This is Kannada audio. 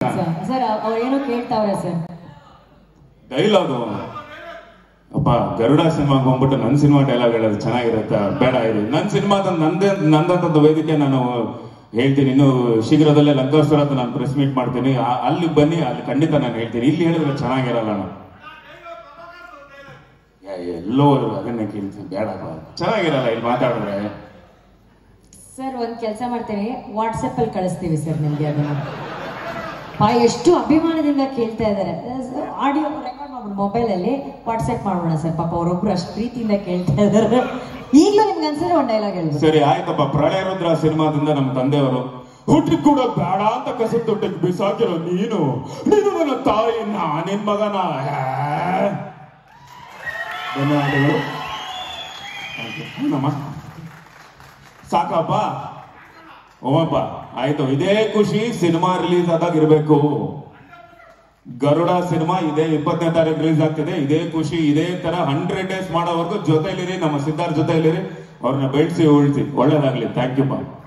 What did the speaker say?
ಸರ್ ಅವ್ರು ಏನೋ ಕೇಳ್ತಾವ್ರೆ ಸರ್ ಡೈಲಾಗು ಅಪ್ಪ ಗರುಡ ಸಿನಿಮಾಗೆ ಹೋಗ್ಬಿಟ್ಟು ನನ್ನ ಸಿನಿಮಾ ಡೈಲಾಗ್ ಹೇಳೋದು ಚೆನ್ನಾಗಿರುತ್ತೆ ಬೇಡ ಇದು ನನ್ನ ಸಿನಿಮಾದ ನಂದೇ ನಂದಂತದ್ದು ವೇದಿಕೆ ನಾನು ಹೇಳ್ತೀನಿ ಇನ್ನು ಶೀಘ್ರದಲ್ಲೇ ಲಂಕಾಸುರ ಅಂತ ನಾನು ಪ್ರೆಸ್ ಮೀಟ್ ಮಾಡ್ತೀನಿ ಆ- ಅಲ್ಲಿ ಬನ್ನಿ ಅಲ್ಲಿ ಖಂಡಿತ ನಾನು ಹೇಳ್ತೀನಿ ಇಲ್ಲಿ ಹೇಳಿದ್ರೆ ಚೆನ್ನಾಗಿರಲ್ಲ ನಾನು ಏ, ಎಲ್ಲೋ ಅದನ್ನೇ ಕೇಳ್ತೀನಿ ಬೇಡಪ್ಪ ಚೆನ್ನಾಗಿರಲ್ಲ ಇಲ್ಲಿ ಮಾತಾಡಿದ್ರೆ ಸರ್ ಒಂದ್ ಕೆಲಸ ಮಾಡ್ತೇವೆ ವಾಟ್ಸಪ್ ಅಲ್ಲಿ ಕಳಿಸ್ತೀವಿ ಸರ್ ನಿಮ್ಗೆ ಅದನ್ನ ಪಾ ಎಷ್ಟು ಅಭಿಮಾನದಿಂದ ಕೇಳ್ತಾ ಇದ್ದಾರೆ ಆಡಿಯೋ ರೆಕಾರ್ಡ್ ಮಾಡ್ಬಿಡು ಮೊಬೈಲ್ ಅಲ್ಲಿ ವಾಟ್ಸಪ್ ಮಾಡೋಣ ಸರ್ ಪಾಪ ಅವರೊಬ್ರು ಅಷ್ಟು ಪ್ರೀತಿಯಿಂದ ಕೇಳ್ತಾ ಇದ್ದಾರೆ ಈಗಲೂ ನಿಮ್ಗೆ ಅನ್ಸಿದ್ರೆ ಒಂದ್ ಡೈಲಾಗ್ ಹೇಳ್ಬೇಕು ಸರಿ ಆಯ್ತಪ್ಪ ಪ್ರಳಯ ರುದ್ರ ಸಿನಿಮಾದಿಂದ ನಮ್ಮ ತಂದೆಯವರು ಹುಟ್ಟಿ ಕೂಡ ಬೇಡ ಅಂತ ಕಸ ತೊಟ್ಟಿಗೆ ಬಿಸಾಕಿರೋ ನೀನು ನೀನು ನನ್ನ ತಾಯಿ ನಾನಿನ್ ಮಗನ ಹೇ? ಧನ್ಯವಾದಗಳು Thank you. ಹ್ಞೂನಮ್ಮ. ಸಾಕಪ್ಪ ಓಮಪ್ಪ ಆಯ್ತು ಇದೇ ಖುಷಿ ಸಿನಿಮಾ ರಿಲೀಸ್ ಆದಾಗ ಇರಬೇಕು ಗರುಡ ಸಿನಿಮಾ ಇದೇ ಇಪ್ಪತ್ತನೇ ತಾರೀಕು ರಿಲೀಸ್ ಆಗ್ತಿದೆ ಇದೇ ಖುಷಿ ಇದೇ ತರ ಹಂಡ್ರೆಡ್ ಡೇಸ್ ಮಾಡೋವರೆಗೂ ಜೊತೆಲಿರಿ ನಮ್ಮ ಸಿದ್ಧಾರ್ಥ್ ಜೊತೆಲಿರಿ ಅವ್ರನ್ನ ಬೆಳೆಸಿ ಉಳಿಸಿ ಒಳ್ಳೇದಾಗ್ಲಿ ಥ್ಯಾಂಕ್ ಯು ಪಾ